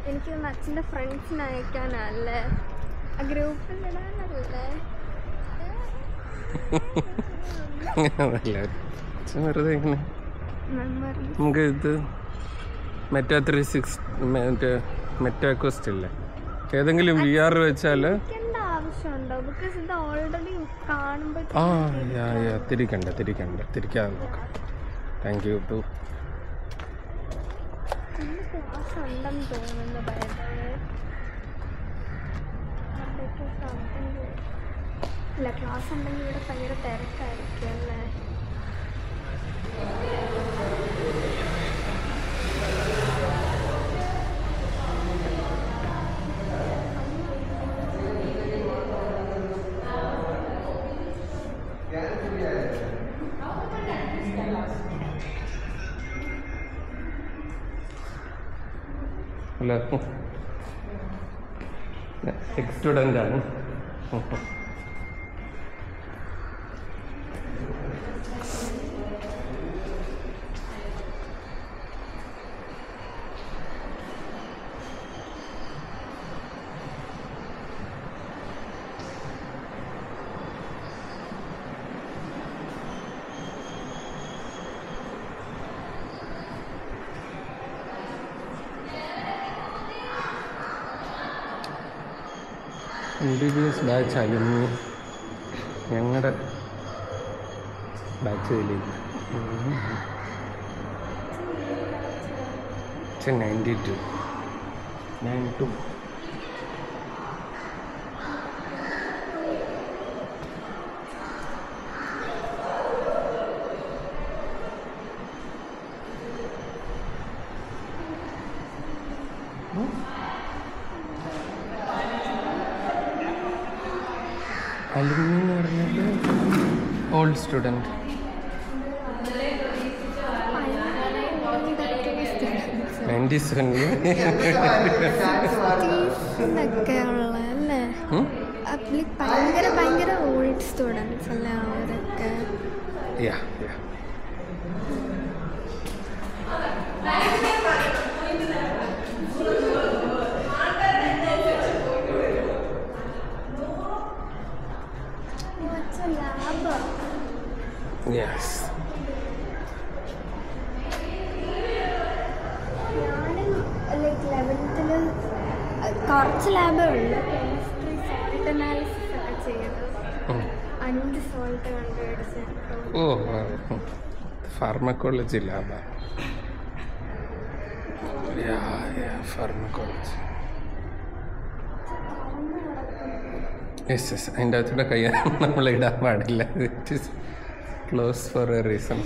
എനിക്ക് തോന്നുന്നു അച്ഛൻ്റെ ഫ്രണ്ട്സിന് അയക്കാനല്ലേ ആ ഗ്രൂപ്പിൽ ഇടാനല്ലേ അങ്ങനെയല്ല വെറുതെ ഇങ്ങനെ മെമ്മറി നമുക്ക് ഇത് മെറ്റാ ത്രീ സിക്സ് മറ്റേ മെറ്റാ ക്വസ്റ്റ് ഇല്ലേ ഏതെങ്കിലും വി ആർ വെച്ചാൽ തിരിക്കേണ്ട ആവശ്യമുണ്ടോ ബിക്കോസ് ഇത് ഓൾറെഡി കാണുമ്പോൾ ആ യാ യാ തിരിക്കണ്ട തിരിക്കണ്ട തിരിക്കാതെ നോക്കാം താങ്ക് യു ടു ഇന്ന് ക്ലാസ് ഉണ്ടെന്ന് തോന്നുന്നു ബൈബിള് അവിടെയൊക്കെ something ഇല്ല ക്ലാസ് ഉണ്ടെങ്കിൽ ഇവിടെ ഭയങ്കര തിരക്കായിരിക്കും അല്ലേ അല്ല എക്സ് സ്റ്റുഡൻ്റ് ആണ് M B B S batch ആയിരുന്നു ഞങ്ങളുടെ ബാച്ചിലേക്ക് ninety two nine two alumni എന്ന് പറഞ്ഞാൽ ഓൾഡ് സ്റ്റുഡൻറ്റ് നയൻറ്റി സെവനിൽ ഒക്കെ ഉള്ള അല്ലേ അതിൽ ഭയങ്കര ഭയങ്കര ഓൾഡ് സ്റ്റുഡൻസ് അല്ലേ അവരൊക്കെ യാ യാ ലാബ് യെസ് ഞാനും ലൈക്ക് ലെവൻത്തിൽ കുറച്ച് ലാബേ ഉള്ളൂ കെമിസ്ട്രി സോൾട്ട് അനാലിസിസ് ഒക്കെ ചെയ്തു അഞ്ച് സോൾട്ട് കണ്ടുപിടിച്ച് ഓ ഫാർമക്കോളജി ലാബ yeah yeah pharmacology yes yes അതിൻ്റെ അകത്തൂടെ കൈ നമ്മൾ ഇടാൻ പാടില്ല it is close for a reason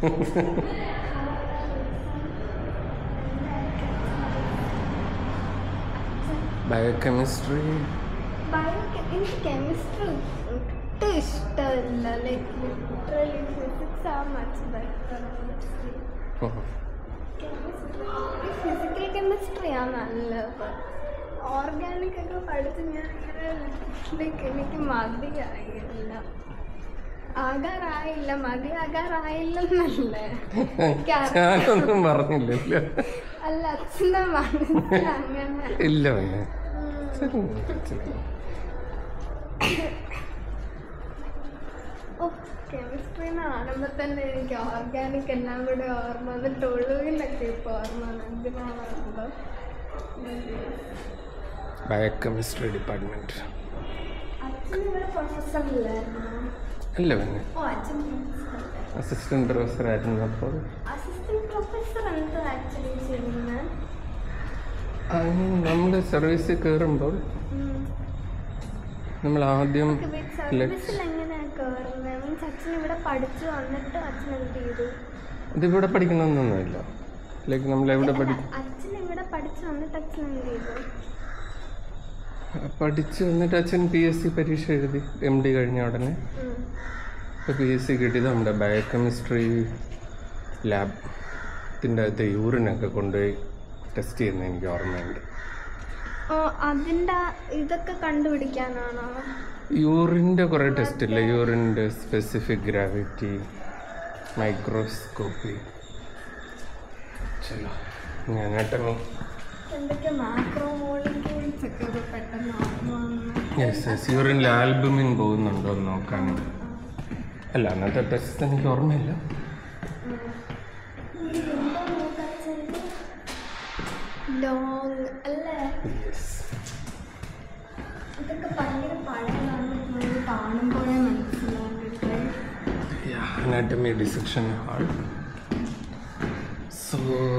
biochemistry bio എനിക്ക് കെമിസ്ട്രി ഒട്ടും ഇഷ്ടമല്ല like literally physics uh much better chemistry physical കെമിസ്ട്രിയാ നല്ലത് ഓർഗാനിക് ഒക്കെ പഠിച്ച് ഞാൻ ഇങ്ങനെ ലൈക്ക് എനിക്ക് മതിയായില്ല ആകാറായില്ല മതിയാകാറായില്ലെന്നല്ലേ ഞാനൊന്നും പറഞ്ഞില്ലല്ലോ അല്ല അച്ഛൻ്റെ മനസ്സിൽ അങ്ങനെ ഇല്ല പിന്നെ ഉം. ഓ കെമിസ്ട്രി കാണുമ്പോൾ തന്നെ എനിക്ക് ഓർഗാനിക് എല്ലാം കൂടെ ഓർമ്മ വന്നിട്ട് ഒഴിവിലൊക്കെ ഇപ്പോൾ ഓർമ്മ വന്നു. എന്തിനാണെന്തോ ബയോകെമിസ്ട്രി ഡിപ്പാർട്ട്മെൻറ്റ് അച്ഛൻ ഇവിടെ പ്രൊഫസറില്ലായിരുന്നു അല്ല പിന്നെ ഓ അച്ഛൻ പ്രൊഫസർ അസിസ്റ്റൻറ്റ് പ്രൊഫസർ ആയിരുന്നപ്പോൾ അസിസ്റ്റന്റ് പ്രൊഫസർ എന്താ ആക്ച്വലി ചെയ്യുന്നത് നമ്മൾ സർവീസിൽ കയറുമ്പോൾ നമ്മൾ ആദ്യം സർവീസിൽ എങ്ങനെയാ കയറുന്നത് മീൻസ് അച്ഛൻ ഇവിടെ പഠിച്ചു വന്നിട്ട് അച്ഛൻ എന്ത് ചെയ്തു ഇതിവിടെ പഠിക്കണമെന്നൊന്നുമില്ല ലൈക്ക് നമ്മൾ എവിടെ പഠി അച്ഛൻ ഇവിടെ പഠിച്ചു വന്നിട്ട് അച്ഛൻ എന്ത് ചെയ്തു പഠിച്ച് വന്നിട്ട് അച്ഛൻ പി എസ് സി പരീക്ഷ എഴുതി എം ഡി കഴിഞ്ഞ ഉടനെ ഉം. ഇപ്പോൾ പി എസ് സി കിട്ടിയത് നമ്മുടെ ബയോകെമിസ്ട്രി ലാബ് ഇതിൻ്റെ അകത്ത് യൂറിനൊക്കെ കൊണ്ടുപോയി ടെസ്റ്റ് ചെയ്യുന്ന എനിക്ക് ഓർമ്മയുണ്ട് ഓ അതിൻ്റെ ഇതൊക്കെ കണ്ടുപിടിക്കാനാണോ യൂറിൻ്റെ കുറേ ടെസ്റ്റ് ഇല്ലേ യൂറിൻ്റെ സ്പെസിഫിക് ഗ്രാവിറ്റി മൈക്രോസ്കോപ്പി ചലോ ഞാനായിട്ടങ്ങ് എന്തൊക്കെ മാക്രോ മോളിക്യൂൾസ് ഒക്കെ ഒരു പെട്ടെന്ന് ഓർമ്മ വന്ന് യെസ് യെസ് യൂറിനിൽ ആൽബുമിൻ പോകുന്നുണ്ടോ എന്ന് നോക്കാൻ അല്ല അന്നത്തെ ടെസ്റ്റ് എനിക്ക് ഓർമ്മയില്ല ലോങ് അല്ലേ യെസ് ഇതൊക്കെ ഭയങ്കര പഴയതാണ് നമുക്ക് കാണുമ്പോഴേ മനസ്സിലാവുന്നത് അനാറ്റമി ഡിസെക്ഷൻ ഹാൾ സോ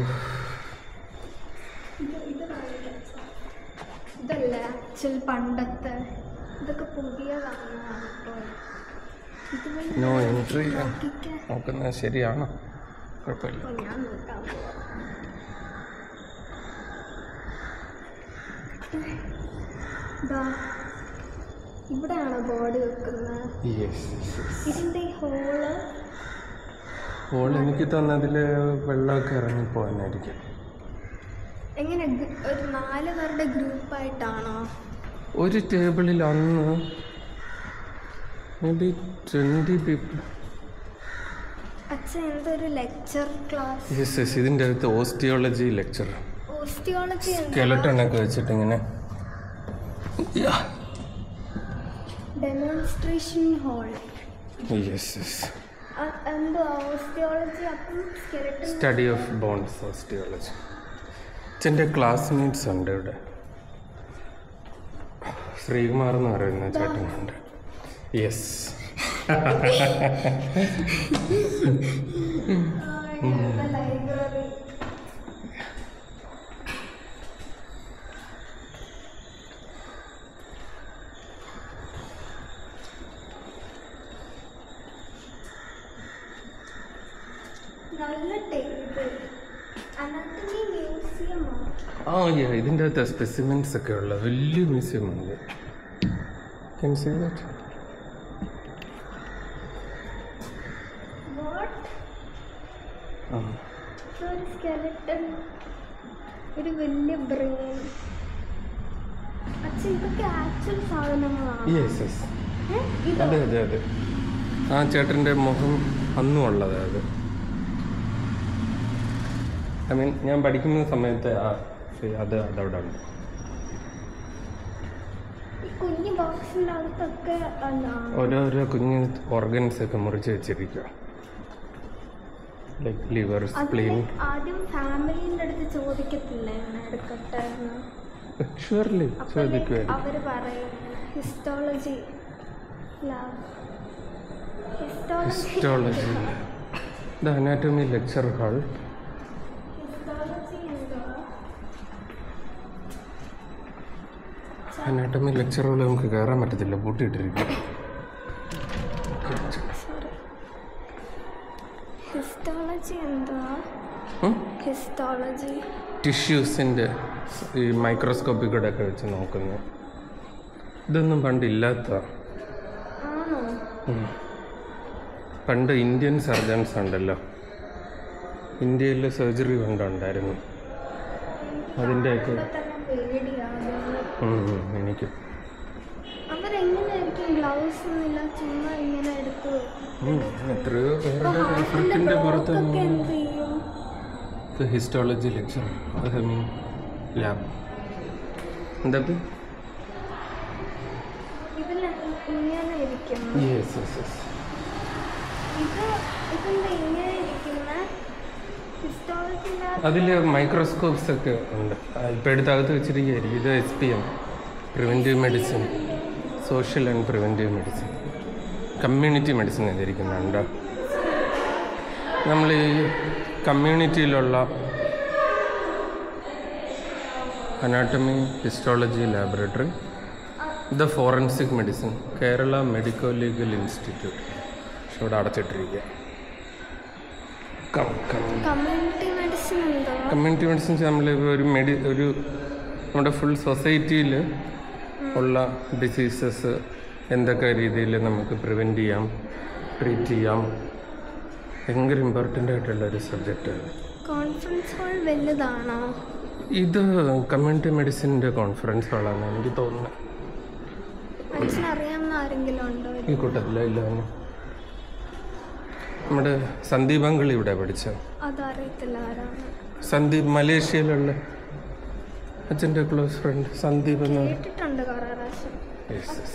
ഇത് ഇത് കാണിക്കാം. ഇതല്ല ആക്ച്വൽ പണ്ടത്തെ ഇതൊക്കെ പുതിയതാണ് ഇപ്പോൾ ഇത് വഴി നോ എൻട്രി നോക്കിക്കാൻ നോക്കുന്നത് ശരിയാണോ കുഴപ്പമില്ല അപ്പോൾ ഞാൻ നോക്കാൻ പോവാം ഇതാ ഇവിടെയാണോ ബോഡി വെക്കുന്നത് യെസ് ഇതിൻ്റെ ഈ ഹോള് അപ്പോൾ എനിക്ക് തന്നതിൽ വെള്ളമൊക്കെ ഇറങ്ങിപ്പോകാനായിരിക്കും എങ്ങനെ ഗ- ഒരു നാല് പേരുടെ ഗ്രൂപ്പായിട്ടാണോ ഒരു ടേബിളിൽ അന്ന് മേ ബി ട്വൻറ്റി പീപ്പിൾ അച്ഛൻ എന്തൊരു ലെക്ചർ ക്ലാസ് യെസ് യെസ് ഇതിൻ്റെ അകത്ത് ഓസ്റ്റിയോളജി ലെക്ചർ ഓസ്റ്റിയോളജി സ്കെലട്ടണൊക്കെ വെച്ചിട്ട് ഇങ്ങനെ ഡെമോൺസ്ട്രേഷൻ ഹോൾ യെസ് യെസ് എന്തോ ഓസ്റ്റിയോളജി അപ്പം skeleton study of bones osteology അച്ഛൻ്റെ ക്ലാസ്മേറ്റ്സ് ഉണ്ട് ഇവിടെ ശ്രീകുമാർ എന്ന് പറയുന്ന ചേട്ടനുണ്ട് യെസ് ലൈബ്രറി നല്ല ടേബിൾ അനാട്ടമി മ്യൂസിയമാണ് ആ യാ ഇതിൻ്റെ അകത്ത് സ്പെസിമെൻസ് ഒക്കെ ഉള്ള വലിയ മ്യൂസിയം ഉണ്ട് Can you see that? What ആ ഒരു സ്കെലട്ടൺ ഒരു വലിയ ബ്രെയിൻ അച്ഛൻ ഇതൊക്കെ ആക്ച്വൽ സാധനങ്ങളാണ് യെസ് യെസ് അതെ അതെ അതെ ആ ചേട്ടൻ്റെ മുഖം അന്നും ഉള്ളത് അത് ഐ മീൻ ഞാൻ പഠിക്കുന്ന സമയത്ത് ആ ശരി, അത് അതവിടെ ഉണ്ട് ഈ കുഞ്ഞു ബോക്സിൻ്റെ അകത്തൊക്കെ എന്താണ് ഓരോരോ കുഞ്ഞ് ഓർഗൻസ് ഒക്കെ മുറിച്ച് വെച്ചിരിക്കുക ലൈക്ക് ലിവർ അതിന് സ്പ്ലീൻ ആദ്യം ഫാമിലിന്റെ അടുത്ത് ചോദിക്കത്തില്ലേ ഇങ്ങനെ എടുക്കട്ടെ എന്ന് ഷുവർലി അപ്പൊ ചോദിക്കുമായിരിക്കും അവര് പറയും histology lab histology histology the anatomy lecture hall histology എന്തുവാ അനാറ്റമി ലെക്ചർ ഹാൾ നമുക്ക് കയറാൻ പറ്റത്തില്ല പൂട്ടിയിട്ടിരിക്കും സോറി ഹിസ്റ്റോളജി എന്തുവാ ഹിസ്റ്റോളജി ടിഷ്യൂസിൻ്റെ ഈ മൈക്രോസ്കോപ്പിൽ കൂടെ ഒക്കെ വെച്ച് നോക്കുന്നു ഇതൊന്നും പണ്ടില്ലാത്ത ആണോ പണ്ട് ഇന്ത്യൻ സർജൻസ് ഉണ്ടല്ലോ ഇന്ത്യയിൽ സർജറി പണ്ടുണ്ടായിരുന്നു അതിൻ്റെയൊക്കെ ഇപ്പൊ തന്നെ പേടിയാകുന്നു ഉം, ഉം, എനിക്ക് അവരെങ്ങനെയായിരിക്കും ഗ്ലൗസ് ഒന്നുമില്ല ചുമ്മാ ഇങ്ങനെ എടുത്ത് ഉം, എത്രയോ പേരുടെ ഹാർട്ടിന്റെ എഫർട്ടിൻ്റെ പുറത്ത് ബ്ലോക്കൊക്കെ എന്ത് ചെയ്യും histology lecture I mean lab എന്താ ഇതിൽ ഇങ്ങനെ ഇരിക്കുന്നു യെസ് യെസ് യെസ് ഇത് ഇതെന്താ ഇങ്ങനെ ഇരിക്കുന്ന ഹിസ്റ്റോളജി ലാബ് അതിൽ മൈക്രോസ്കോപ്സ് ഒക്കെ ഉണ്ട് ഇപ്പോൾ എടുത്തകത്ത് വെച്ചിരിക്കുകയായിരിക്കും ഇത് S P M preventive medicine social and preventive medicine community medicine എഴുതിയിരിക്കുന്നുണ്ട് നമ്മൾ ഈ കമ്മ്യൂണിറ്റിയിലുള്ള anatomy histology laboratory the forensic medicine Kerala medico legal institute പക്ഷെ ഇവിടെ അടച്ചിട്ടിരിക്കുക കം കം കമ്മ്യൂണിറ്റി മെഡിസിൻ എന്തോ കമ്മ്യൂണിറ്റി മെഡിസിൻ നമ്മൾ ഒരു മെഡി ഒരു നമ്മുടെ ഫുൾ സൊസൈറ്റിയിൽ ഉള്ള ഡിസീസസ് എന്തൊക്കെ രീതിയിൽ നമുക്ക് പ്രിവെൻറ്റ് ചെയ്യാം ട്രീറ്റ് ചെയ്യാം ഭയങ്കര ഇമ്പോർട്ടൻ്റ് ആയിട്ടുള്ള ഒരു സബ്ജക്റ്റാണ് കോൺഫറൻസ് ഹാൾ വലുതാണോ ഇത് കമ്മ്യൂണിറ്റി മെഡിസിൻ്റെ കോൺഫറൻസ് ഹാളാണ് എനിക്ക് തോന്നുന്നത് അച്ഛനറിയാവുന്ന ആരെങ്കിലും ഉണ്ടോ ഈ കൂട്ടത്തില ഇല്ല നമ്മുടെ സന്ദീപ് അങ്കിൾ ഇവിടെ പഠിച്ച അതറിയത്തില്ല ആരാണ് സന്ദീപ് മലേഷ്യയിലുള്ള അച്ഛൻ്റെ ക്ലോസ് ഫ്രണ്ട് സന്ദീപ് എന്ന് കേട്ടിട്ടുണ്ട് കുറേ പ്രാവശ്യം Yes, yes.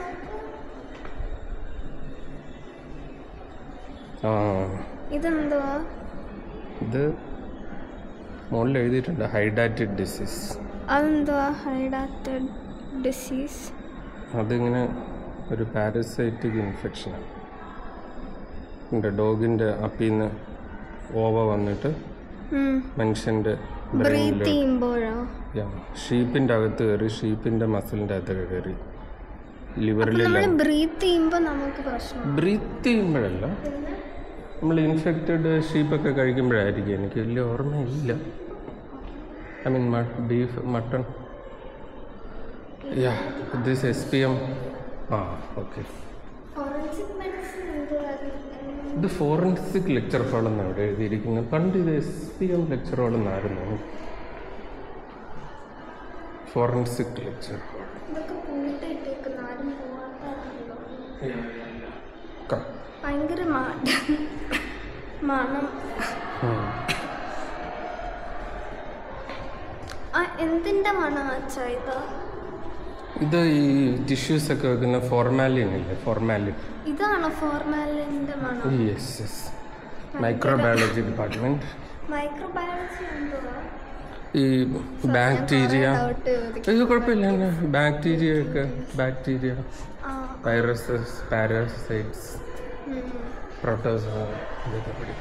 ആ ഇതെന്തുവാ ഇത് മുകളിൽ എഴുതിയിട്ടുണ്ട് ഹൈഡാറ്റഡ് ഡിസീസ് അതെന്തുവാ ഹൈഡാറ്റഡ് ഡിസീസ് അതിങ്ങനെ ഒരു പാരസൈറ്റിക് ഇൻഫെക്ഷനാണ് ഉണ്ട് ഡോഗിൻ്റെ അപ്പിൽ നിന്ന് ഓവ വന്നിട്ട് മനുഷ്യൻ്റെ ബ്രീത്ത് ബ്രെയിനിൽ ചെയ്യുമ്പോഴോ ഷീപ്പിൻ്റെ അകത്ത് കയറി ഷീപ്പിൻ്റെ മസിലിൻ്റെ അകത്തൊക്കെ കയറി ലിവറിൽ നമ്മൾ ബ്രീത്ത് ചെയ്യുമ്പോൾ നമുക്ക് പ്രശ്നം ബ്രീത്ത് ചെയ്യുമ്പോഴല്ല നമ്മൾ ഇൻഫെക്റ്റഡ് ഷീപ്പൊക്കെ കഴിക്കുമ്പോഴായിരിക്കും എനിക്ക് വലിയ ഓർമ്മയില്ല I mean beef mutton yeah this S P M ah okay forensic medicine എന്തുവാ ഇത് ഫോറൻസിക് ലെക്ചർ ഹോൾ എന്നാണ് ഇവിടെ എഴുതിയിരിക്കുന്നത് പണ്ട് ഇത് S P M lecture hall എന്നായിരുന്നു ഫോറൻസിക് ലെക്ചർ ഹോൾ ഇതൊക്കെ പൂട്ടിയിട്ടേക്കുന്ന ആരും പോവാത്താണല്ലോ ഭയങ്കര മാറ്റം മണം ആ എന്തിന്റെ മണം അച്ഛാ ഇത് ഇത് ഈ ടിഷ്യൂസ് ഒക്കെ വെക്കുന്ന ഫോർമാലിൻ ഇല്ലേ ഫോർമാലിൻ ഇതാണോ ഫോർമാലിന്റെ മണം yes yes microbiology department microbiology എന്തുവാ ഈ ബാക്ടീരിയ ഡൗട്ട് ചോദിക്കും ഇത് കുഴപ്പമില്ല ബാക്ടീരിയ ഒക്കെ ബാക്ടീരിയ ആ വൈറസസ് പാരസൈറ്റ്സ് ഉം. പ്രോട്ടോസോവ ഇതൊക്കെ പഠിക്കും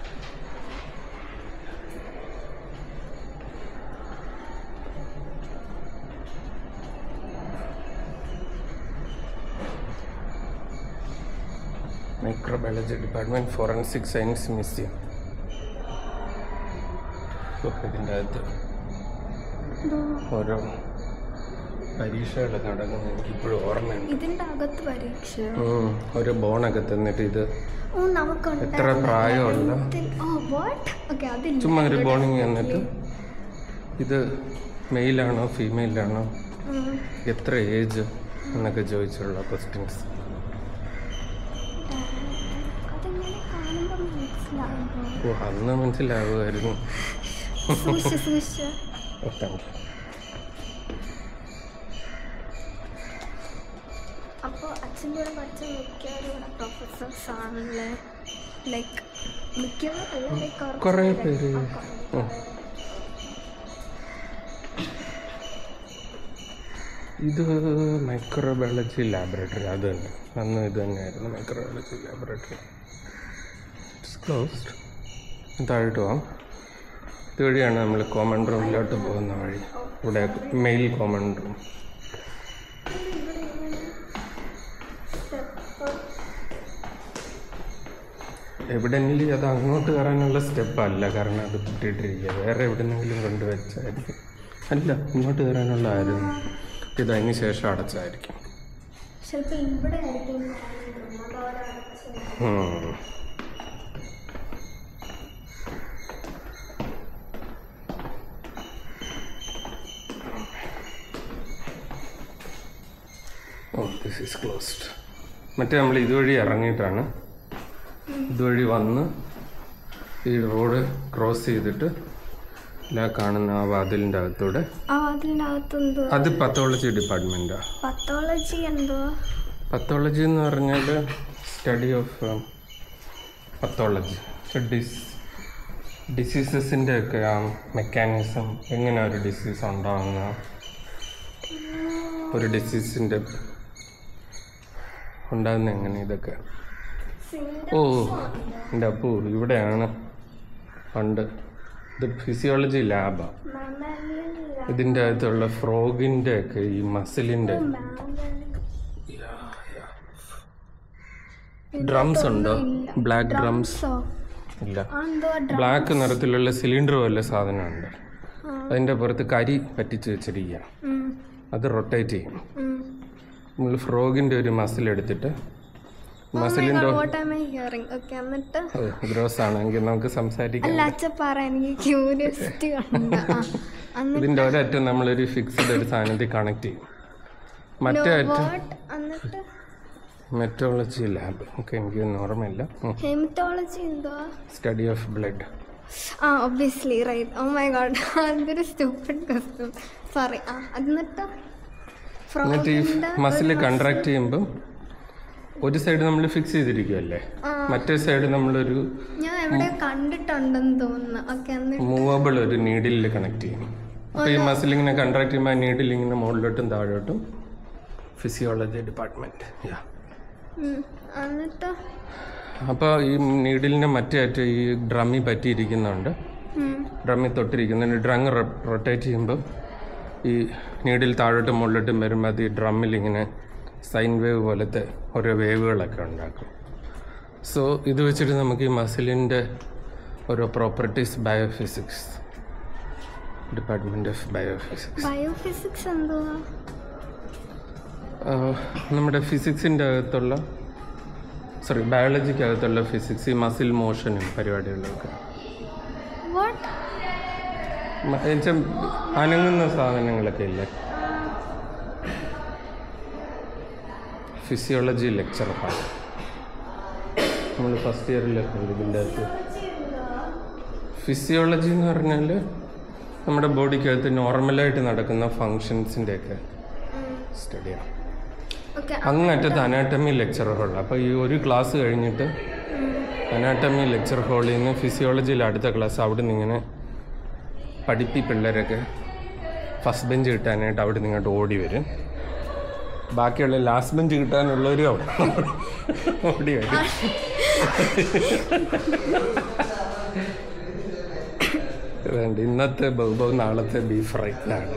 microbiology department forensic science museum ഇതിൻ്റെ അകത്ത് ഇതോ, ഓരോ പരീക്ഷകളൊക്കെ നടക്കുന്നത് എനിക്കിപ്പോഴും ഓർമ്മയുണ്ട് ഇതിന്റെ അകത്ത് പരീക്ഷയോ ഉം. ഒരു ബോണൊക്കെ തന്നിട്ട് ഇത് ഓ നമുക്കുണ്ട് എത്ര പ്രായമുള്ള ഓ വാട്ട് ഓക്കെ അതില്ല ചുമ്മാ ഒരു ബോണിങ് തന്നിട്ട് ഇത് മെയിലാണോ ഫീമെയിലാണോ ഉം. എത്ര ഏജ് എന്നൊക്കെ ചോദിച്ചുള്ള ക്വസ്റ്റ്യൻസ് അതെങ്ങനെ കാണുമ്പോൾ മനസ്സിലാകുമോ ഓ അന്ന് മനസ്സിലാവുമായിരുന്നു സൂക്ഷിച്ച് സൂക്ഷിച്ച് ഓ താങ്ക് യു അപ്പോൾ അച്ഛൻ്റെ കൂടെ പഠിച്ച മിക്കവരും ഇവിടെ പ്രൊഫസേഴ്സ് ആണല്ലേ ലൈക്ക് മിക്കവരും ലൈക്ക് കുറേ പേര് ഉം. ഇത് മൈക്രോബയോളജി ലാബറട്ടറി അത് തന്നെ അന്ന് ഇത് തന്നെയായിരുന്നു മൈക്രോബയോളജി ലാബറട്ടറി ഇറ്റ്സ് ക്ലോസ്ഡ് താഴോട്ട് പോവാം ഇതുവഴിയാണ് നമ്മൾ കോമൺ റൂമിലോട്ട് പോകുന്ന വഴി ഇവിടെ മെയിൽ കോമൺ റൂം എവിടെയെങ്കിലും അത് അങ്ങോട്ട് കയറാനുള്ള സ്റ്റെപ്പ് അല്ല കാരണം അത് കിട്ടിയിട്ടിരിക്കുക വേറെ എവിടെന്നെങ്കിലും കൊണ്ടുവച്ചായിരിക്കും അല്ല ഇങ്ങോട്ട് കയറാനുള്ള ആയിരുന്നു ഇത് അതിന് ശേഷം അടച്ചായിരിക്കും ചിലപ്പോൾ ഇവിടെ ആയിരിക്കും അതവിടെ അടച്ച് ഉം. ഓ ദിസ് ഈസ് ക്ലോസ്ഡ് മറ്റേ നമ്മൾ ഇതുവഴി ഇറങ്ങിയിട്ടാണ് ഇതുവഴി വന്ന് ഈ റോഡ് ക്രോസ് ചെയ്തിട്ട് ഇല്ല കാണുന്ന ആ വാതിലിൻ്റെ അകത്തൂടെ ആ അതിനകത്ത് എന്തോ അത് പത്തോളജി ഡിപ്പാർട്ട്മെൻറ്റാണ് പത്തോളജി എന്തോ പത്തോളജി എന്ന് പറഞ്ഞാൽ സ്റ്റഡി ഓഫ് പത്തോളജി ഡിസ് ഡിസീസസിൻ്റെ ഒക്കെ ആ മെക്കാനിസം എങ്ങനെ ഒരു ഡിസീസ് ഉണ്ടാകുന്ന ഒരു ഡിസീസിൻ്റെ ഉണ്ടാകുന്ന എങ്ങനെ ഇതൊക്കെ ഓ എൻ്റെ അപ്പു ഇവിടെയാണ് പണ്ട് ഇത് ഫിസിയോളജി ലാബാണ് ഇതിൻ്റെ അകത്തുള്ള ഫ്രോഗിൻ്റെ ഒക്കെ ഈ മസിലിൻ്റെ ഡ്രംസ് ഉണ്ടോ ബ്ലാക്ക് ഡ്രംസ് ഇല്ല എന്തോ ബ്ലാക്ക് നിറത്തിലുള്ള സിലിണ്ടർ പോലെ സാധനമുണ്ട് അതിൻ്റെ പുറത്ത് കരി പറ്റിച്ച് വെച്ചിരിക്കുക അത് റൊട്ടേറ്റ് ചെയ്യും നമ്മൾ ഫ്രോഗിൻ്റെ ഒരു മസിൽ എടുത്തിട്ട് മസിലിൻ്റെ ഓക്കെ എന്നിട്ട് ഗ്രോസ് ആണെങ്കിൽ നമുക്ക് സംസാരിക്കാം അല്ല അച്ഛ പറ എനിക്ക് ക്യൂരിയോസിറ്റി ഉണ്ട് ആ, എന്നിട്ട് ഇതിൻ്റെ ഒരറ്റം നമ്മളൊരു ഫിക്സ്ഡ് ഒരു സാധനത്തിൽ കണക്ട് ചെയ്യും മറ്റേ അറ്റം വാട്ട് എന്നിട്ട് മെറ്റോളജി ലാബ് ഓക്കെ എനിക്ക് ഓർമ്മയില്ല ഹെമറ്റോളജി എന്തുവാ study of blood ah obviously right oh my god അതൊരു സ്റ്റൂപ്പിഡ് ക്വസ്റ്റ്യൻ സോറി ആ എന്നിട്ട് എന്നിട്ട് ഈ മസിൽ കൺട്രാക്ട് ചെയ്യുമ്പം ഒരു സൈഡ് നമ്മൾ ഫിക്സ് ചെയ്തിരിക്കുമല്ലേ മറ്റേ സൈഡ് നമ്മളൊരു ഞാൻ എവിടെ കണ്ടിട്ടുണ്ടെന്ന് തോന്നുന്നു ഓക്കെ എന്നിട്ട് മൂവബിൾ ഒരു നീഡിലിൽ കണക്ട് ചെയ്യും അപ്പോൾ ഈ മസിൽ ഇങ്ങനെ കൺട്രാക്ട് ചെയ്യുമ്പോൾ ആ നീഡിൽ ഇങ്ങനെ മുകളിലോട്ടും താഴോട്ടും ഫിസിയോളജി ഡിപ്പാർട്ട്മെൻറ്റ് യാ ഉം, എന്നിട്ട് അപ്പോൾ ഈ നീഡിലിൻ്റെ മറ്റേ അറ്റം ഈ ഡ്രമ്മി പറ്റിയിരിക്കുന്നുണ്ട് ഉം, ഡ്രമ്മിൽ തൊട്ടിരിക്കുന്നുണ്ട് ഡ്രങ് റൊട്ടേറ്റ് ചെയ്യുമ്പോൾ ഈ നീഡിൽ താഴോട്ടും മുകളിലോട്ടും വരുമ്പോൾ അത് ഈ ഡ്രമ്മിൽ ഇങ്ങനെ സൈൻ വേവ് പോലത്തെ ഓരോ വേവുകളൊക്കെ ഉണ്ടാക്കും സോ ഇത് വെച്ചിട്ട് നമുക്ക് ഈ മസിലിൻ്റെ ഓരോ properties biophysics department of biophysics biophysics എന്തുവാ നമ്മുടെ ഫിസിക്സിൻ്റെ അകത്തുള്ള സോറി ബയോളജിക്കകത്തുള്ള ഫിസിക്സ് ഈ മസിൽ മോഷനും പരിപാടികളൊക്കെ വാട്ട് മ- എന്നുവെച്ചാൽ അനങ്ങുന്ന സാധനങ്ങളൊക്കെ ഇല്ലേ ഫിസിയോളജി ലെക്ചർ ഹാൾ നമ്മൾ ഫസ്റ്റ് ഇയറിലൊക്കെ ഉണ്ട് ഇതിൻ്റെ അകത്ത് ഫിസിയോളജി എന്ന് പറഞ്ഞാൽ നമ്മുടെ ബോഡിക്കകത്ത് നോർമലായിട്ട് നടക്കുന്ന ഫങ്ഷൻസിൻ്റെയൊക്കെ സ്റ്റഡിയാണ് ഓക്കെ അങ്ങറ്റത്ത് അനാട്ടമി ലെക്ചർ ഹോൾ അപ്പോൾ ഈ ഒരു ക്ലാസ് കഴിഞ്ഞിട്ട് അനാട്ടമി ലെക്ചർ ഹാളിൽ നിന്ന് ഫിസിയോളജിയിൽ അടുത്ത ക്ലാസ് അവിടെ നിന്ന് ഇങ്ങനെ പഠിപ്പി പിള്ളേരൊക്കെ ഫസ്റ്റ് ബെഞ്ച് കിട്ടാനായിട്ട് അവിടെ നിന്ന് ഇങ്ങോട്ട് ഓടി വരും ബാക്കിയുള്ള ലാസ്റ്റ് ബെഞ്ച് കിട്ടാനുള്ളവരും അവിടെ ഓടി വരും വേണ്ട ഇന്നത്തെ ബഹുബഹു നാളത്തെ ബീഫ് ഫ്രൈ ആണ്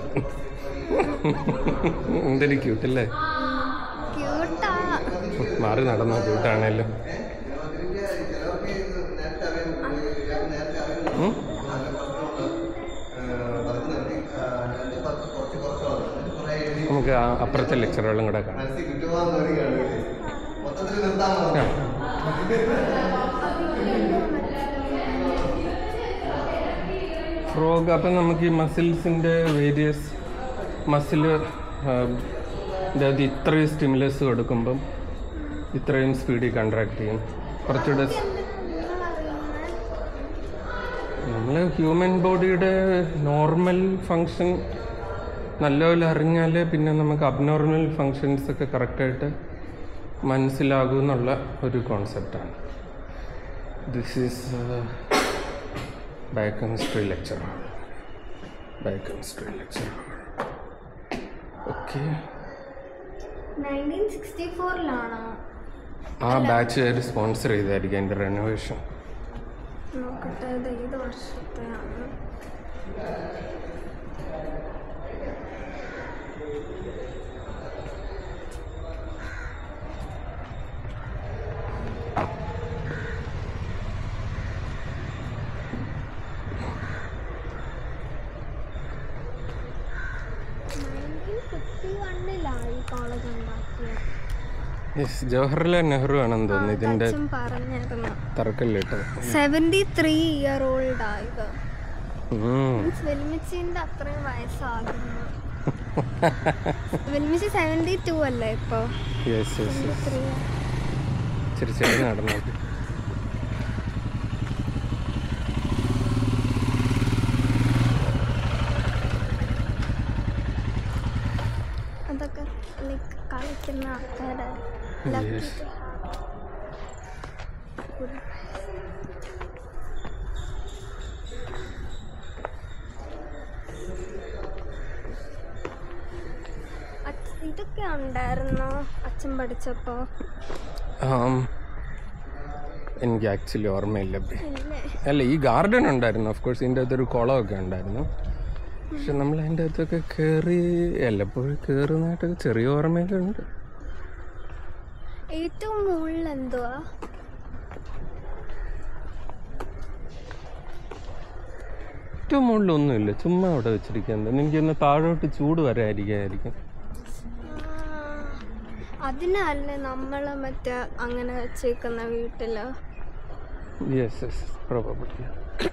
എന്തൊരു ക്യൂട്ടല്ലേ ക്യൂട്ടാ മാറി നടന്ന ക്യൂട്ടാണേലും ഉം? നമുക്ക് ആ അപ്പുറത്തെ ലെക്ചറുകളും കൂടെ കാണാം ആ. ഫ്രോഗ് അപ്പം നമുക്ക് ഈ മസിൽസിൻ്റെ വേരിയസ് മസിൽ അതായത് ഇത്രയും സ്റ്റിമുലസ് കൊടുക്കുമ്പം ഇത്രയും സ്പീഡിൽ കൺട്രാക്ട് ചെയ്യും കുറച്ചുകൂടെ നമ്മൾ ഹ്യൂമൻ ബോഡിയുടെ നോർമൽ ഫങ്ഷൻ നല്ലപോലെ അറിഞ്ഞാൽ പിന്നെ നമുക്ക് അബ്നോർമൽ ഫങ്ഷൻസ് ഒക്കെ കറക്റ്റായിട്ട് മനസ്സിലാകും എന്നുള്ള ഒരു കോൺസെപ്റ്റാണ് this is biochemistry lecture biochemistry lecture okay nineteen sixty ഫോറിലാണോ ആ ബാച്ച് സ്പോൺസർ ചെയ്തായിരിക്കും എൻ്റെ റെനോവേഷൻ നോക്കട്ടെ ഇത് ഏത് വർഷത്തെയാണ് ഈ കോളേജ് ഉണ്ടാക്കിയത് യെസ് ജവഹർലാൽ നെഹ്റു ആണെന്ന് തോന്നുന്നു ഇതിൻ്റെ അച്ഛൻ പറഞ്ഞിരുന്നു തറക്കല്ലിട്ട് സെവൻറ്റി ത്രീ ഇയർ ഓൾഡ് ആയത് ഉം. മീൻസ് വെൽമിച്ചിന്റെ അത്രയും വയസ്സാകുന്നു വെൽമിച്ചി സെവൻറ്റി ടു അല്ലേ ഇപ്പൊ യെസ് യെസ് യെസ് ത്രീ ഇച്ചിരി ചെടി നടന്നു അതൊക്കെ ലൈക്ക് കളിക്കുന്ന ആൾക്കാരെ lucky Yes. to have. അച്ഛ- ഇതൊക്കെ ഉണ്ടായിരുന്നോ അച്ഛൻ പഠിച്ചപ്പോ ആം, എനിക്ക് ആക്ച്വലി ഓർമ്മയില്ല ഇല്ലേ അല്ല ഈ ഗാർഡൻ ഉണ്ടായിരുന്നു ഓഫ് കോഴ്സ് ഇതിൻ്റെ അകത്തൊരു കുളമൊക്കെ ഉണ്ടായിരുന്നു പക്ഷെ നമ്മൾ അതിൻ്റെ അകത്തൊക്കെ കയറി എല്ലപ്പോഴും കയറുന്നതായിട്ടൊക്കെ ചെറിയ ഓർമ്മയൊക്കെ ഉണ്ട് ഏറ്റവും മുകളിൽ എന്തുവാ ഏറ്റവും മുകളിലൊന്നുമില്ല ചുമ്മാ അവിടെ വെച്ചിരിക്കുന്നത് എനിക്കൊന്ന് താഴോട്ട് ചൂട് വരാതിരിക്കായിരിക്കും ആ, അതിനല്ലേ നമ്മൾ മറ്റേ അങ്ങനെ വെച്ചേക്കുന്ന വീട്ടില് യെസ് യെസ് പ്രോബബിളി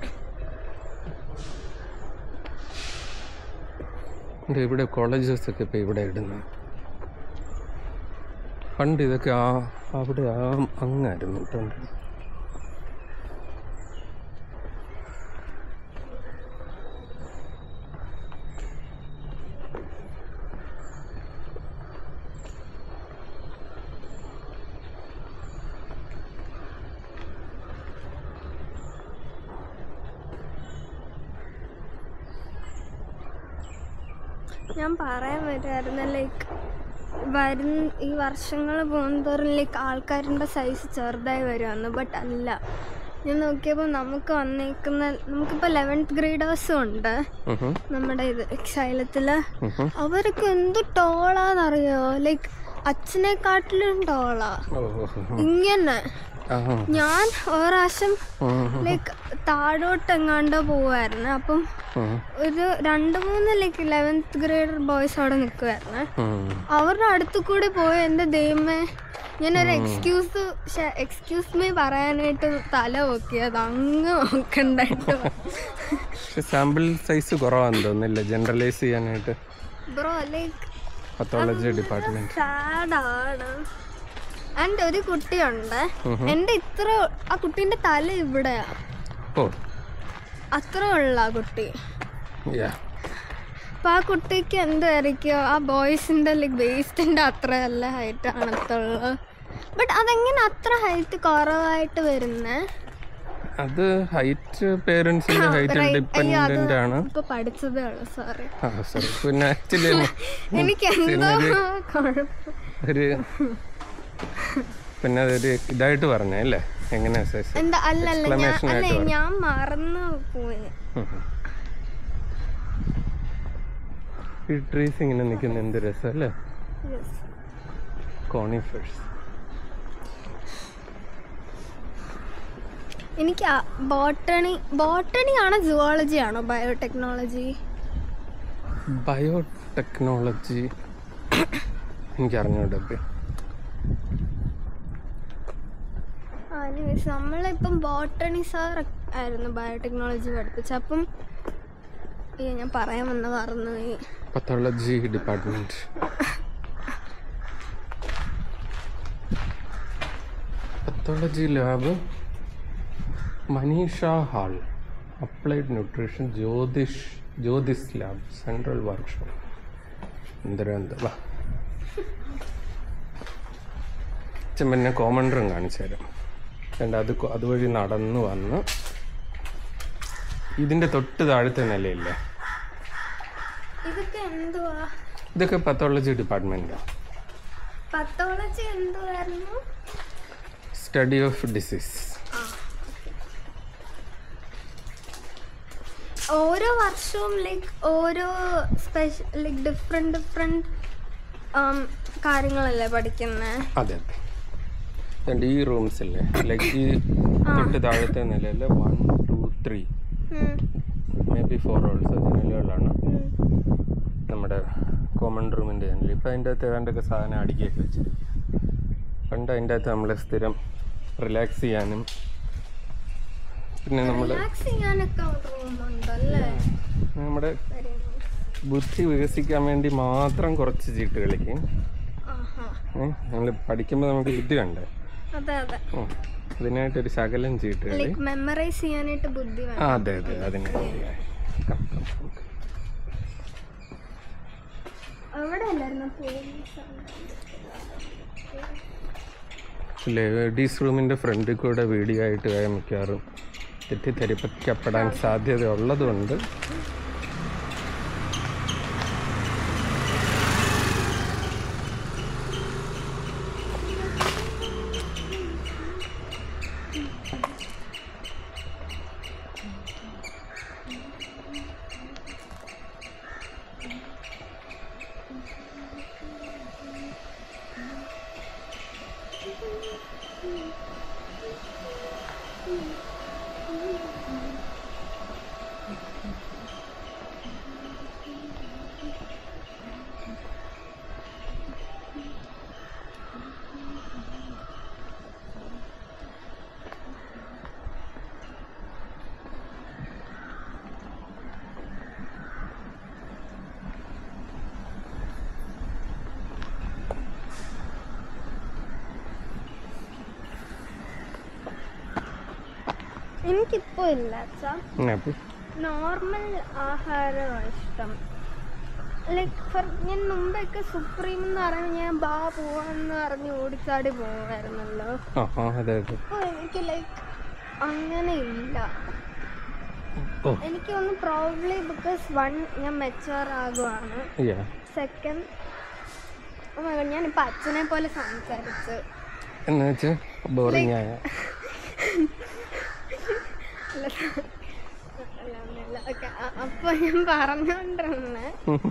ഇവിടെ കോളേജസ് ഒക്കെ ഇപ്പം ഇവിടെ ഇടുന്നത് പണ്ട് ഇതൊക്കെ ആ അവിടെ ആ അങ്ങായിരുന്നു കേട്ടോ ഞാൻ പറയാൻ വരുമായിരുന്നു ലൈക്ക് വരുന്ന ഈ വർഷങ്ങൾ പോകുന്നതോറും ലൈക്ക് ആൾക്കാരുടെ സൈസ് ചെറുതായി വരുമെന്ന് ബട്ട് അല്ല ഞാൻ നോക്കിയപ്പോൾ നമുക്ക് വന്നേക്കുന്ന നമുക്കിപ്പോൾ ലെവൻത്ത് ഗ്രേഡേഴ്സും ഉണ്ട് ഉഹും. നമ്മുടെ ഇത് എക്സൈലത്തിൽ ഉഹും. അവരൊക്കെ എന്ത് ടോളാന്നറിയോ ലൈക്ക് അച്ഛനെക്കാട്ടിലും ടോളാ ഓ, ഓ, ഓ. ഇങ്ങനെ ആഹാ. ഞാൻ ഒരു പ്രാവശ്യം ഉം, ലൈക്ക് താഴോട്ട് എങ്ങാണ്ടോ പോവായിരുന്നു അപ്പം ഉം, ഒരു രണ്ട് മൂന്ന് ലൈക്ക് ലെവൻത്ത് ഗ്രേഡ് ബോയ്സ് അവിടെ നിൽക്കുമായിരുന്നു ഉം. അവരുടെ അടുത്ത് കൂടി പോയി എൻ്റെ ദൈവമേ ഞാനൊരു എക്സ്ക്യൂസ് എക്സ്ക്യൂസ് മീ പറയാനായിട്ട് തല നോക്കിയത് അങ്ങ് നോക്കണ്ടായിട്ട് പക്ഷെ സാമ്പിൾ സൈസ് കുറവാന്ന് തോന്നുന്നില്ല ജനറലൈസ് ചെയ്യാനായിട്ട് ബ്രോ ലൈക്ക് പത്തോളജി ഡിപ്പാർട്ട്മെന്റ് സാഡാണ് ആൻഡ് ഒരു കുട്ടിയുണ്ട് ഉഹും. എൻ്റെ ഇത്ര ആ കുട്ടീൻ്റെ തല ഇവിടെയാ ഓ അത്ര ഉള്ള ആ കുട്ടി യാ അപ്പൊ ആ കുട്ടിക്ക് എന്തായിരിക്കും ആ ബോയ്സിന്റെ ലൈക്ക് വേസ്റ്റിന്റെ അത്ര നല്ല ഹൈറ്റ് ആണത്തുള്ളത് ബട്ട് അതെങ്ങനെ അത്ര ഹൈറ്റ് കുറവായിട്ട് വരുന്നേ അത് ഹൈറ്റ് പേരൻസിന്റെ ഹൈറ്റ് ഡിപ്പെൻഡന്റ് ആണ് ഇപ്പൊ പഠിച്ചതേ ഉള്ളു സോറി ആ സോറി പിന്നെ ആക്ച്വലി എനിക്ക് എന്തോ കുഴപ്പം ഒരു പിന്നെ അതൊരു ഇതായിട്ട് പറഞ്ഞേ അല്ലേ എങ്ങനെയാ സൈസ് എന്താ അല്ലല്ല ഞാൻ Exclamation അല്ലേ ആയിട്ട് ഞാൻ മറന്നു പോയി ഈ ട്രീസ് ഇങ്ങനെ നിൽക്കുന്ന എന്ത് രസം അല്ലേ Yes. കോണിഫേഴ്സ് എനിക്ക് ബോട്ടണി ബോട്ടണി ആണോ സുവോളജി ആണോ ബയോടെക്നോളജി ബയോടെക്നോളജി എനിക്ക് അറിഞ്ഞൂടെ anyways നമ്മളിപ്പം ബോട്ടണി സാർ ആയിരുന്നു ബയോടെക്നോളജി പഠിപ്പിച്ച അപ്പം അയ്യോ ഞാൻ പറയാൻ വന്ന മറന്നുപോയി pathology department pathology lab Manisha hall applied nutrition Jyothish Jyothis lab central workshop എന്തര എന്താ വാ അച്ഛൻ പിന്നെ കോമൺ റൂം കാണിച്ചു തരാം രണ്ട് അത് കൊ- അതുവഴി നടന്നു വന്ന് ഇതിൻ്റെ തൊട്ട് താഴത്തെ നിലയില്ലേ ഇതൊക്കെ എന്തുവാ ഇതൊക്കെ പത്തോളജി ഡിപ്പാർട്ട്മെൻറ്റാണ് പത്തോളജി എന്തുവായിരുന്നു സ്റ്റഡി ഓഫ് ഡിസീസ് ഓരോ വർഷവും ലൈക്ക് ഓരോ സ്പെഷ്യൽ ലൈക്ക് ഡിഫറെൻറ്റ് ഡിഫറെൻറ്റ് കാര്യങ്ങളല്ലേ പഠിക്കുന്നത് അതെ അതെ രണ്ട് ഈ റൂംസ് അല്ലേ ലൈക്ക് ഈ തൊട്ട് താഴത്തെ നിലയിൽ one two three maybe four also ജനലുകളാണ് നമ്മുടെ കോമൺ റൂമിൻ്റെ ജനൽ ഇപ്പം അതിൻ്റെ അകത്ത് ഏതാണ്ടൊക്കെ സാധനം അടുക്കിയൊക്കെ വെച്ചിരിക്കും പണ്ട് അതിൻ്റെ അകത്ത് നമ്മൾ സ്ഥിരം റിലാക്സ് ചെയ്യാനും പിന്നെ നമ്മൾ റിലാക്സ് ചെയ്യാനൊക്കെ റൂമുണ്ടല്ലേ നമ്മുടെ Very nice. ബുദ്ധി വികസിക്കാൻ വേണ്ടി മാത്രം കുറച്ച് ചീട്ട് കളിക്കും ആഹാ നമ്മൾ പഠിക്കുമ്പോൾ നമുക്ക് ബുദ്ധി വേണ്ടേ അതെ അതെ ഉം. അതിനായിട്ടൊരു ശകലം ചീട്ട് കളി ലൈക്ക് മെമ്മറൈസ് ചെയ്യാനായിട്ട് ബുദ്ധി ആ വേണം അതെ അതെ അതിന് വേണ്ടിയായി. Come, come, come. അവിടെ അല്ലായിരുന്നു പോലീസ് ലേഡീസ് റൂമിൻ്റെ ഫ്രണ്ടിൽ കൂടെ വീഡിയോ ആയിട്ട് പോയാൽ മിക്കവാറും തെറ്റിദ്ധരിപ്പിക്കപ്പെടാൻ സാധ്യത ഉള്ളതുകൊണ്ട് എനിക്കിപ്പോ ഇല്ല അച്ഛാ ഉം, അപ്പം നോർമൽ ആഹാരമാണ് ഇഷ്ടം ലൈക്ക് ഫോർ ഞാൻ മുമ്പൊക്കെ സുപ്രീം എന്ന് പറയുമ്പോൾ ഞാൻ ബാ പോവാന്ന് പറഞ്ഞ് ഓടിച്ചാടി പോവായിരുന്നല്ലോ ആ ആ അതെ അതെ അപ്പോൾ എനിക്ക് ലൈക്ക് അങ്ങനെ ഇല്ല ഓ എനിക്ക് ഒന്ന് പ്രോബ്ലി ബിക്കോസ് വൺ ഞാൻ മെച്ചുവർ ആകുവാണ് യാ സെക്കൻഡ് ഞാനിപ്പോൾ അച്ഛനെ പോലെ സംസാരിച്ചു എന്ന് വെച്ചാൽ ബോറിംഗ് ആയ അല്ല അല്ല ഒന്നുമില്ല ഓക്കെ അപ്പോൾ ഞാൻ പറഞ്ഞുകൊണ്ടിരുന്നത്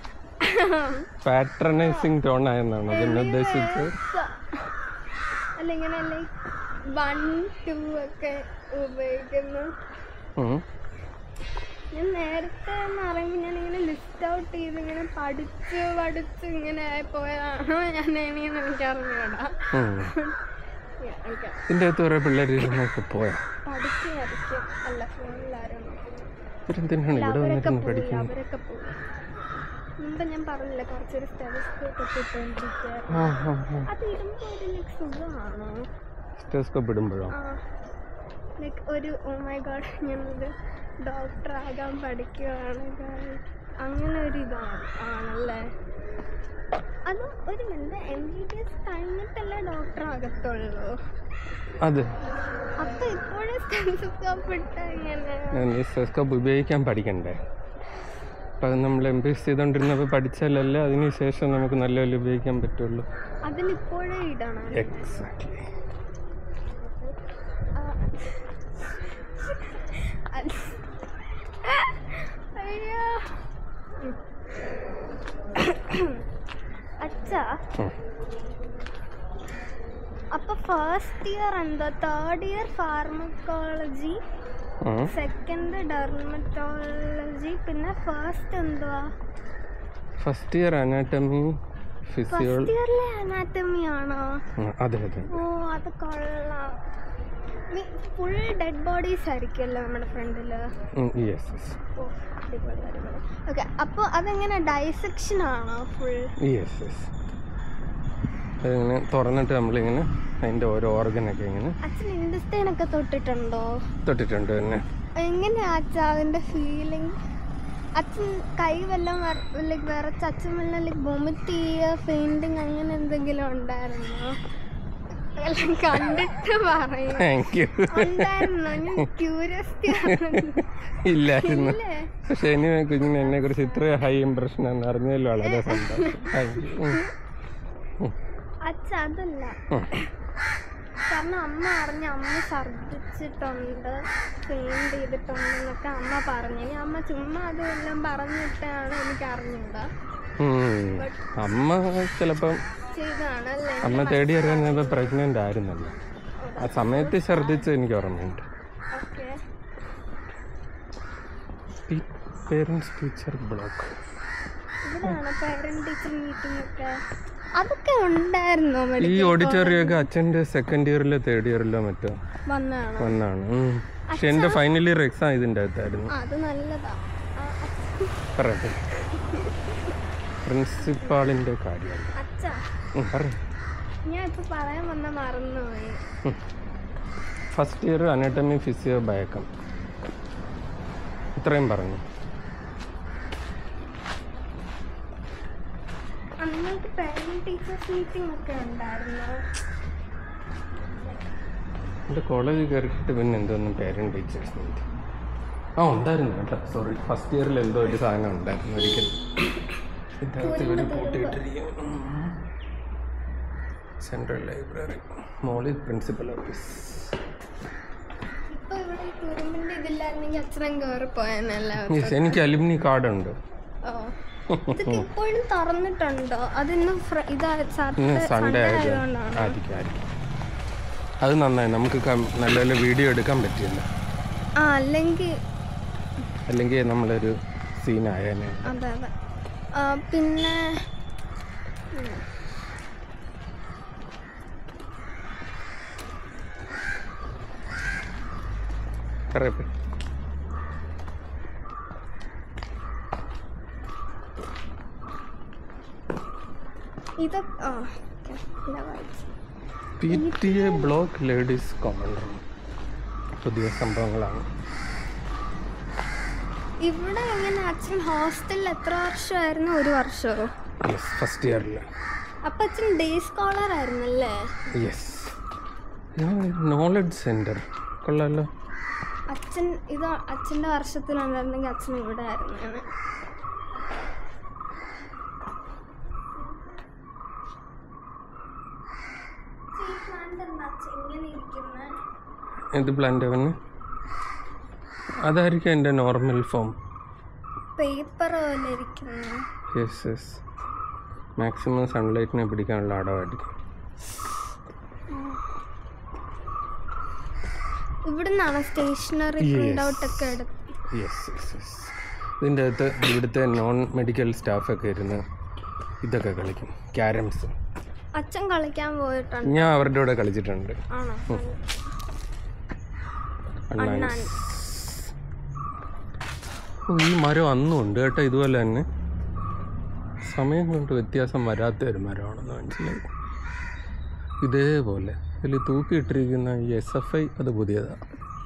പാട്രണൈസിങ് ടോൺ ആയെന്നാണ് അതിനെ ഉദ്ദേശിച്ച് അല്ല ഇങ്ങനെ ലൈക്ക് വൺ ടു ഒക്കെ ഉപയോഗിക്കുന്നു ഉം. ഞാൻ നേരത്തെ എന്ന് പറയുമ്പോൾ ഞാൻ ഇങ്ങനെ ലിസ്റ്റ് ഔട്ട് ചെയ്ത് ഇങ്ങനെ പഠിച്ച് പഠിച്ച് ഇങ്ങനെ പോയതാണോ ഞാൻ എണീന്ന് എനിക്ക് അറിഞ്ഞൂടാ ഉം. ഓക്കെ ഇതിൻ്റെ അകത്ത് കുറേ പിള്ളേർ ഇരുന്നൊക്കെ പോയാ പഠിച്ച് പഠിക്കും അല്ല ഫോണിലാരും ഇവരെന്തിനാണ് ഇവിടെ അവരൊക്കെ വന്നിരുന്ന് പോയി പഠിക്കുന്നത് അവരൊക്കെ പോയി മുമ്പ് ഞാൻ പറഞ്ഞില്ല കുറച്ചൊരു സ്റ്റെലസ്കോപ്പ് ഒക്കെ ഇട്ടുകൊണ്ടിരിക്കുക ആ ആ ആ അത് ഇടുമ്പോൾ ഒരു ലൈക്ക് സുഖമാണോ സ്റ്റെസ്കോപ്പ് ഇടുമ്പോഴോ ആ ലൈക്ക് ഒരു ഓ മൈ ഗോഡ് ഞാനൊരു ഡോക്ടർ ആകാൻ പഠിക്കുകയാണ് guys. അങ്ങനെ ഒരു ഇതാണ് ആണല്ലേ അത് ഒരു minute M B B S കഴിഞ്ഞിട്ടല്ലേ ഡോക്ടർ ആകത്തുള്ളൂ അതെ അപ്പൊ ഇപ്പോഴും സ്റ്റെൻസോപ്പ് ഇട്ട ഇങ്ങനെ ഈ സ്റ്റെസ്കോപ്പ് ഉപയോഗിക്കാൻ പഠിക്കണ്ടേ അപ്പം അത് നമ്മൾ എം പി എസ് ചെയ്തുകൊണ്ടിരുന്നപ്പോൾ പഠിച്ചാലല്ലേ അതിന് ശേഷം നമുക്ക് നല്ലപോലെ ഉപയോഗിക്കാൻ പറ്റുള്ളൂ അതിലിപ്പോഴേ ഇടണം എക്സാക്ട്ലി ആ. അത് അയ്യോ അച്ഛാ അപ്പൊ ഫസ്റ്റ് ഇയർ എന്താ third year pharmacology second dermatology പിന്നെ ഫസ്റ്റ് എന്തുവാ ഫസ്റ്റ് ഇയർ അനാറ്റമി ഫിസിയോൾ ഫസ്റ്റ് ഇയറിലെ അനാറ്റമി ആണോ അതെ അതെ ഓ അത് കൊള്ളാം ഫുൾ ഡെഡ് ബോഡീസ് ആയിരിക്കുമല്ലോ നമ്മുടെ ഫ്രണ്ടില് യെസ് യെസ് ഓ അടിപൊളി അടിപൊളി ഓക്കെ അപ്പോൾ അതെങ്ങനെ ഡൈസെക്ഷൻ ആണോ ഫുൾ യെസ് യെസ് അതിങ്ങനെ തുറന്നിട്ട് നമ്മളിങ്ങനെ അതിൻ്റെ ഓരോ ഓർഗനൊക്കെ ഇങ്ങനെ അച്ഛൻ ഇൻഡസ്റ്റൈനൊക്കെ തൊട്ടിട്ടുണ്ടോ തൊട്ടിട്ടുണ്ട് തന്നെ എങ്ങനെയാ അച്ഛാ അതിൻ്റെ ഫീലിംഗ് അച്ഛൻ കൈ വല്ലതും ലൈക്ക് വിറച്ച് അച്ഛൻ വല്ലതും ലൈക്ക് വൊമിറ്റ് ചെയ്യുക പെയിൻറ്റിങ് അങ്ങനെ എന്തെങ്കിലും ഉണ്ടായിരുന്നോ എല്ലാം കണ്ടിട്ട് പറയും താങ്ക് യു ഉണ്ടായിരുന്നോ ഞാൻ ക്യൂരിയസിറ്റി ഇല്ലായിരുന്നു ഇല്ലേ പക്ഷെ ഇനി കുഞ്ഞിന് എന്നെ കുറിച്ച് ഇത്ര ഹൈ ഇമ്പ്രഷൻ എന്ന് അറിഞ്ഞതിൽ വളരെ സന്തോഷം താങ്ക് യു ഉം. ഉം. അച്ഛ അതല്ല ഉം. കാരണം അമ്മ അറിഞ്ഞ അമ്മ ഛർദ്ദിച്ചിട്ടുണ്ട് പെയിൻറ് ചെയ്തിട്ടുണ്ട് എന്നൊക്കെ അമ്മ പറഞ്ഞു ഇനി അമ്മ ചുമ്മാ അതെല്ലാം പറഞ്ഞിട്ടാണ് എനിക്ക് അറിഞ്ഞൂടാ ഉം. അമ്മ ചിലപ്പം ചെയ്തതാണല്ലേ അമ്മ തേർഡ് ഇയർ കഴിഞ്ഞപ്പോൾ പ്രഗ്നൻ്റ് ആയിരുന്നല്ലോ ആ സമയത്ത് ഛർദ്ദിച്ച് എനിക്ക് ഓർമ്മയുണ്ട് ഓക്കെ പേരൻസ് ടീച്ചർ ബ്ലോക്ക് ഇവിടെയാണ് പേരന്റ് ടീച്ചർ മീറ്റിംഗ് ഒക്കെ അതൊക്കെ ഉണ്ടായിരുന്നോ ഈ മെഡിക്കൽ ഓഡിറ്റോറിയം ഒക്കെ അച്ഛൻ്റെ സെക്കൻഡ് ഇയറിലോ തേർഡ് ഇയറിലോ മറ്റോ വന്നാണോ വന്നാണ് ഉം. പക്ഷെ എൻ്റെ ഫൈനൽ ഇയർ എക്സാം ഇതിൻ്റെ അകത്തായിരുന്നു ആ, അത് നല്ലതാ ആ, അച്ഛ- പറയട്ടെ പ്രിൻസിപ്പാളിൻ്റെ കാര്യമാണ് അച്ഛാ ഉം, പറയ് ഞാൻ ഇപ്പൊ പറയാൻ വന്ന മറന്നുപോയി first year anatomy physio biochem ഇത്രയും പറഞ്ഞു അന്നേക്ക് പേരന്റ് ടീച്ചേഴ്സ് മീറ്റിംഗ് ഒക്കെ ഉണ്ടായിരുന്നു എൻ്റെ കോളേജിൽ കയറിയിട്ട് പിന്നെ എന്തോന്നും പേരൻറ് ടീച്ചേഴ്സ് മീറ്റ് ആ ഉണ്ടായിരുന്നു കേട്ടോ സോറി ഫസ്റ്റ് ഇയറിൽ എന്തോ ഒരു സാധനം ഉണ്ടായിരുന്നു ഒരിക്കൽ ഇതിനകത്ത് ഇവർ പൂട്ടിയിട്ടിരിക്കും സെൻട്രൽ ലൈബ്രറി മോളിൽ പ്രിൻസിപ്പൽ ഓഫീസ് ഇപ്പൊ ഇവിടെ ഈ തുരുമ്പിന്റെ ഇതില്ലായിരുന്നെങ്കിൽ അച്ഛനും കയറി പോയെന്നല്ല യെസ് എനിക്ക് അലുമിനി കാർഡുണ്ട് ഓ ഇതൊക്കെ ഇപ്പോഴും തുറന്നിട്ടുണ്ടോ അതിന്ന് ഫ്ര- ഇതാ ഇന്ന് സാറ്റർഡേ സൺഡേ സൺഡേ ആയത് ആയതുകൊണ്ടാണ് ആയിരിക്കും ആയിരിക്കും അത് നന്നായി നമുക്ക് കം- നല്ല നല്ല വീഡിയോ എടുക്കാൻ പറ്റിയല്ലോ ആ അല്ലെങ്കിൽ അല്ലെങ്കിൽ നമ്മളൊരു സീനായേനെ അതെ അതെ ആ, പിന്നെ ഉം. പറയപ്പേ ഇതൊക്കെ ആ ഓക്കെ ഇല്ല വായിച്ചു P T A block ladies common room പുതിയ സംഭവങ്ങളാണ് ഇവിടെ എങ്ങനെ അച്ഛൻ ഹോസ്റ്റലിൽ എത്ര വർഷമായിരുന്നു ഒരു വർഷമോ യെസ് ഫസ്റ്റ് ഇയറിൽ അപ്പം അച്ഛൻ ഡേ സ്കോളർ ആയിരുന്നല്ലേ യെസ് നോളജ് സെൻറ്റർ കൊള്ളാമല്ലോ അച്ഛൻ ഇത് അച്ഛൻ്റെ വർഷത്തിലുണ്ടായിരുന്നെങ്കിൽ അച്ഛൻ ഇവിടെ ആയിരുന്നു ഞാൻ ഇത് പ്ലാന്റ് അവന് അതായിരിക്കും എൻ്റെ നോർമൽ ഫോം പേപ്പർ പോലെ ഇരിക്കുന്നു യെസ് യെസ് മാക്സിമം സൺലൈറ്റിനെ പിടിക്കാനുള്ള അടവായിരിക്കും ഇവിടുന്നാണ് സ്റ്റേഷനറി Yes. പ്രിന്റ് ഔട്ട് ഒക്കെ എടുത്ത് യെസ് യെസ് യെസ് ഇതിൻ്റെ അകത്ത് ഇവിടുത്തെ നോൺ മെഡിക്കൽ സ്റ്റാഫൊക്കെ ഇരുന്ന് ഇതൊക്കെ കളിക്കും ക്യാരംസ് അച്ഛൻ കളിക്കാൻ പോയിട്ടുണ്ട് ഞാൻ അവരുടെ കൂടെ കളിച്ചിട്ടുണ്ട് ആണോ അണ്ണാൻ അണ്ണാൻ ഓ, ഈ മരം അന്നും ഉണ്ട് കേട്ടോ ഇതുപോലെ തന്നെ സമയം കൊണ്ട് വ്യത്യാസം വരാത്ത ഒരു മരമാണെന്ന് മനസ്സിലായി ഇതേപോലെ ഇതിൽ തൂക്കിയിട്ടിരിക്കുന്ന ഈ എസ് എഫ് ഐ അത് പുതിയതാണ്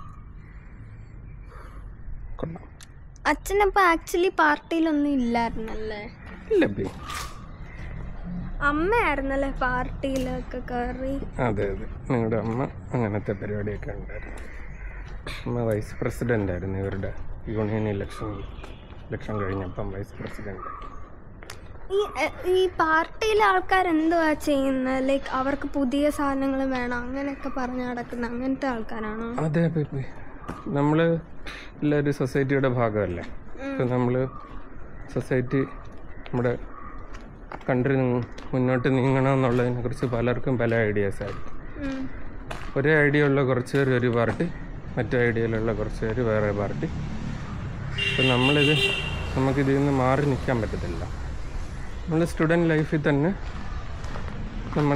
കൊള്ളാം അച്ഛനപ്പോൾ ആക്ച്വലി പാർട്ടിയിലൊന്നും ഇല്ലായിരുന്നല്ലേ ഇല്ല ബി അമ്മയായിരുന്നല്ലേ പാർട്ടിയിലൊക്കെ കയറി അതെ അതെ നിങ്ങളുടെ അമ്മ അങ്ങനത്തെ പരിപാടിയൊക്കെ ഉണ്ടായിരുന്നു അമ്മ വൈസ് പ്രസിഡൻ്റ് ആയിരുന്നു ഇവരുടെ യൂണിയൻ ഇലക്ഷൻ ഇലക്ഷൻ കഴിഞ്ഞപ്പം വൈസ് പ്രസിഡൻ്റ് ഈ എ- ഈ പാർട്ടിയിലെ ആൾക്കാർ എന്തുവാ ചെയ്യുന്നത് ലൈക്ക് അവർക്ക് പുതിയ സാധനങ്ങൾ വേണം അങ്ങനെയൊക്കെ പറഞ്ഞ് നടക്കുന്ന അങ്ങനത്തെ ആൾക്കാരാണോ അതെ ബേബി നമ്മൾ എല്ലാവരും സൊസൈറ്റിയുടെ ഭാഗമല്ലേ ഇപ്പം നമ്മൾ സൊസൈറ്റി നമ്മുടെ കൺട്രി മുന്നോട്ട് നീങ്ങണം എന്നുള്ളതിനെ കുറിച്ച് പലർക്കും പല ഐഡിയാസ് ആയിരിക്കും ഉം. ഒരേ ഐഡിയ ഉള്ള കുറച്ച് പേര് ഒരു പാർട്ടി മറ്റേ ഐഡിയയിലുള്ള കുറച്ച് പേര് വേറെ പാർട്ടി അപ്പം നമ്മളിത് നമുക്കിതിൽ നിന്ന് മാറി നിൽക്കാൻ പറ്റത്തില്ല നമ്മൾ സ്റ്റുഡൻറ്റ് ലൈഫിൽ തന്നെ നമ്മൾ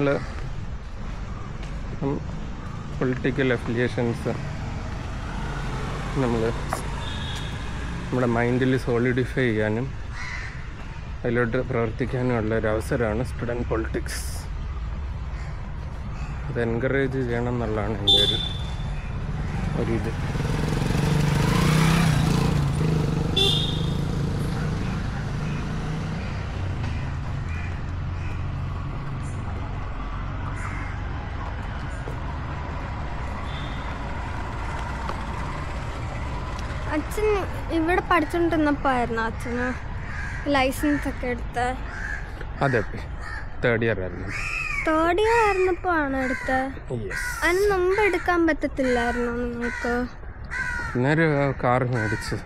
പൊളിറ്റിക്കൽ അഫിലിയേഷൻസ് നമ്മൾ നമ്മുടെ മൈൻഡിൽ സോളിഡിഫൈ ചെയ്യാനും അതിലോട്ട് പ്രവർത്തിക്കാനും ഉള്ള ഒരു അവസരമാണ് സ്റ്റുഡൻറ്റ് പൊളിറ്റിക്സ് അത് എൻകറേജ് ചെയ്യണം എന്നുള്ളതാണ് എൻ്റെ ഒരു ഒരിത് അച്ഛൻ ഇവിടെ പഠിച്ചുകൊണ്ടിരുന്നപ്പോൾ ആയിരുന്നു അച്ഛന് ലൈസൻസ് ഒക്കെ എടുത്ത് അതെ തേർഡ് ഇയർ ആയിരുന്നു തേർഡ് ഇയർ ആയിരുന്നപ്പോൾ ആണ് എടുത്തത് യെസ് അതിന് മുമ്പ് എടുക്കാൻ പറ്റത്തില്ലായിരുന്നോ നിങ്ങൾക്ക് അന്നേരം കാർ മേടിച്ച്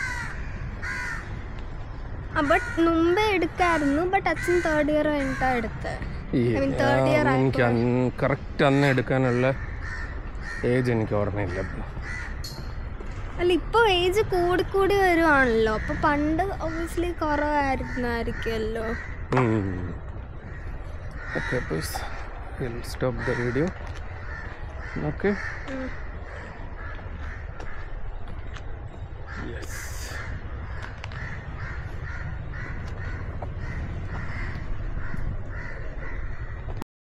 ബട്ട് മുമ്പേ എടുക്കായിരുന്നു ബട്ട് അച്ഛൻ തേർഡ് ഇയർ കഴിഞ്ഞിട്ടാണ് എടുത്തത് ഈ I mean, third year ആ, എനിക്ക് അന്ന് കറക്റ്റ് അന്ന് എടുക്കാനുള്ള ഏജ് എനിക്ക് ഓർമ്മയില്ല ഇപ്പം അല്ല ഇപ്പോൾ ഏജ് കൂടിക്കൂടി വരുവാണല്ലോ അപ്പോൾ പണ്ട് ഒബ്വിയസ്ലി കുറവായിരുന്നായിരിക്കുമല്ലോ okay please will stop the video okay yes